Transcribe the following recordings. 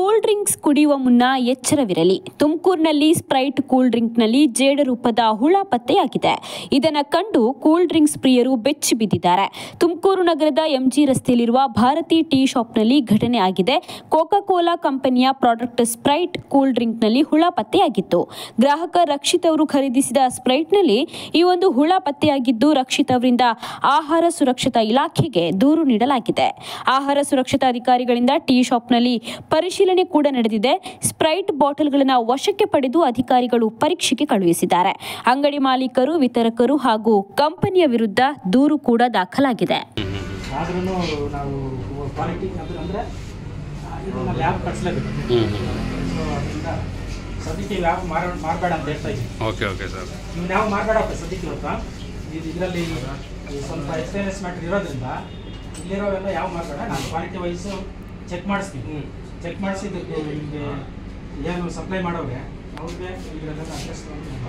Cool drinks ಕುಡಿಯುವ ಮುನ್ನ ಎಚ್ಚರವಿರಲಿ ತುಮಕೂರಿನಲ್ಲಿ ಸ್ಪ್ರೈಟ್ ಕೂಲ್ ಡ್ರಿಂಕ್ನಲ್ಲಿ ಜೇಡ ರೂಪದ ಹುಳ ಪತ್ತೆಯಾಗಿದೆ ಇದನ್ನ ಕಂಡು ಕೂಲ್ ಡ್ರಿಂಕ್ಸ್ ಪ್ರಿಯರು ಬೆಚ್ಚಿ ಬಿದ್ದಿದ್ದಾರೆ ತುಮಕೂರು ನಗರದ ಎಂಜಿ ರಸ್ತೆಯಲ್ಲಿರುವ ಭಾರತಿ ಟೀ ಶಾಪ್ನಲ್ಲಿ ಘಟನೆ ಆಗಿದೆ ಕೋಕಾ ಕೋಲಾ ಕಂಪನಿಯ ಪ್ರಾಡಕ್ಟ್ ಸ್ಪ್ರೈಟ್ ಕೂಲ್ ಡ್ರಿಂಕ್ನಲ್ಲಿ ಹುಳ ಪತ್ತೆಯಾಗಿತ್ತು ಗ್ರಾಹಕ ರಕ್ಷಿತ್ ಅವರು ಖರೀದಿಸಿದ ಸ್ಪ್ರೈಟ್ನಲ್ಲಿ ಈ ಒಂದು ಹುಳ ಪತ್ತೆಯಾಗಿದ್ದು ರಕ್ಷಿತ್ ಅವರಿಂದ ಆಹಾರ ಸುರಕ್ಷತಾ ಇಲಾಖೆಗೆ ದೂರು ನೀಡಲಾಗಿದೆ ಆಹಾರ ಸುರಕ್ಷತಾ ಅಧಿಕಾರಿಗಳಿಂದ ಟೀ ಶಾಪ್ನಲ್ಲಿ ಪರಿಶೀಲನೆ ಕೂಡ ನಡೆದಿದೆ ಸ್ಪ್ರೈಟ್ ಬಾಟಲ್ಗಳನ್ನು ವಶಕ್ಕೆ ಪಡೆದು ಅಧಿಕಾರಿಗಳು ಪರೀಕ್ಷೆಗೆ ಕಳುಹಿಸಿದ್ದಾರೆ ಅಂಗಡಿ ಮಾಲೀಕರು ವಿತರಕರು ಹಾಗೂ ಕಂಪನಿಯ ವಿರುದ್ಧ ದೂರು ಕೂಡ ದಾಖಲಾಗಿದೆ ಆದ್ರೂ ನಾವು ಕ್ವಾಲಿಟಿ ಅಂದ್ರೆ ಅಂದರೆ ಇದನ್ನ ಲ್ಯಾಬ್ ಕಟ್ಸ್ಲೇಬೇಕು ಸೊ ಅದರಿಂದ ಸದ್ಯಕ್ಕೆ ಲ್ಯಾಬ್ ಮಾರ ಮಾಡಬೇಡ ಅಂತ ಹೇಳ್ತಾ ಇದ್ದೀವಿ ಓಕೆ ಓಕೆ ಸರ್ ನೀವು ಯಾವ ಮಾಡಬೇಡಪ್ಪ ಸದ್ಯಕ್ಕೆ ಇವತ್ತು ಇದು ಇದರಲ್ಲಿ ಸ್ವಲ್ಪ ಎಕ್ಸ್ಪೀರಿಯನ್ಸ್ ಮ್ಯಾಟ್ರ್ ಇರೋದ್ರಿಂದ ಇಲ್ಲಿರೋವೆಲ್ಲ ಯಾವ ಮಾಡಬೇಡ ನಾನು ಕ್ವಾಲಿಟಿ ವೈಸು ಚೆಕ್ ಮಾಡಿಸ್ತೀನಿ ಚೆಕ್ ಮಾಡಿಸಿ ಇದಕ್ಕೆ ನಿಮಗೆ ಏನು ಸಪ್ಲೈ ಮಾಡೋರೆ ಅವ್ರಿಗೆ ಇದರಲ್ಲೆಲ್ಲ ಅಡ್ರೆಸ್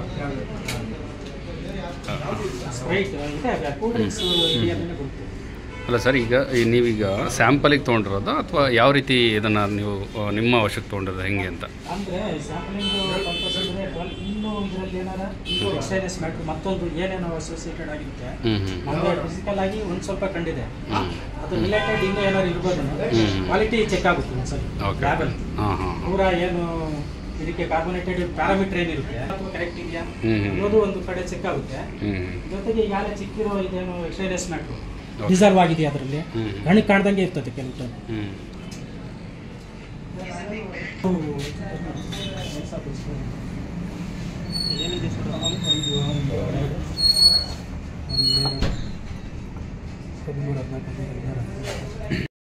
ಸ್ಪ್ರೈಟ್ ಇದೆ ಕೂಲ್ ಡ್ರಿಂಕ್ಸ್ ಇದೆಯಲ್ಲ ಗೊತ್ತು ಅಲ್ಲ ಸರ್ ಈಗ ಈ ನೀವೀಗ ಸ್ಯಾಂಪಲಿಗೆ ತೊಗೊಂಡಿರೋದು ಅಥವಾ ಯಾವ ರೀತಿ ಇದನ್ನು ನೀವು ಆ, ನಿಮ್ಮ ವಶಕ್ಕೆ ತೊಗೊಂಡಿರೋದು ಹೆಂಗೆ ಅಂತ ಅಂದ್ರೆ ಸ್ಯಾಂಪಲಿಂಗ್ ಪರ್ಪಸ್ ಅಂದ್ರೆ ಟ್ವೆಲ್ ಇನ್ನೂ ಇದರಲ್ಲಿ ಏನಾರ ಇದು ಎಕ್ಸ್ಟೈನಸ್ ಮ್ಯಾಟ್ರ್ ಮತ್ತೊಂದು ಏನೇನೋ ಅಸೋಸಿಯೇಟೆಡ್ ಆಗಿರುತ್ತೆ ಹ್ಞೂ ಹ್ಞೂ ನಮಗೆ ಫಿಸಿಕಲ್ ಆಗಿ ಒಂದು ಸ್ವಲ್ಪ ಕಂಡಿದೆ ಹ್ಮ್. ಅದು ರಿಲೇಟೆಡ್ ಇನ್ನೂ ಏನಾದ್ರು ಇರ್ಬೋದು ಹ್ಮ್. ಕ್ವಾಲಿಟಿ ಚೆಕ್ ಆಗುತ್ತೆ ಒಂದ್ಸರಿ ಓಕೆ ಲ್ಯಾಬಲ್ಲಿ ಹಾಂ ಹಾಂ ಪೂರಾ ಏನು ಇದಕ್ಕೆ ಕಾರ್ಬೋನೇಟೆಡ್ ಪ್ಯಾರಾಮೀಟರ್ ಏನಿರುತ್ತೆ ಅದು ಕರೆಕ್ಟ್ ಇದೆಯಾ ಹ್ಮ್, ಹ್ಮ್. ಅನ್ನೋದು ಒಂದು ಕಡೆ ಚೆಕ್ ಆಗುತ್ತೆ ಹ್ಞೂ ಜೊತೆಗೆ ಈಗಾಗಲೇ ಚಿಕ್ಕಿರೋ ಇದೇನು ಎಕ್ಸ್ಟೈನಸ್ ಮ್ಯಾಟ್ರು Okay. ಡಿಸರ್ವ್ ಆಗಿದೆ ಅದರಲ್ಲಿ ಹ್ಮ್. ಕಣ್ಣಿಗೆ ಕಾಣ್ದಂಗೆ ಇರ್ತದೆ ಕೆಲವು ಟೈಮ್ ಹ್ಞೂ ಏನಿದೆ ಸರ್ ಐದು ಒಂದು ಎರಡು ಹನ್ನೆರಡು ಹದಿಮೂರು ಹದಿನಾಲ್ಕು ಹದಿನೈದು ಹದಿನಾರು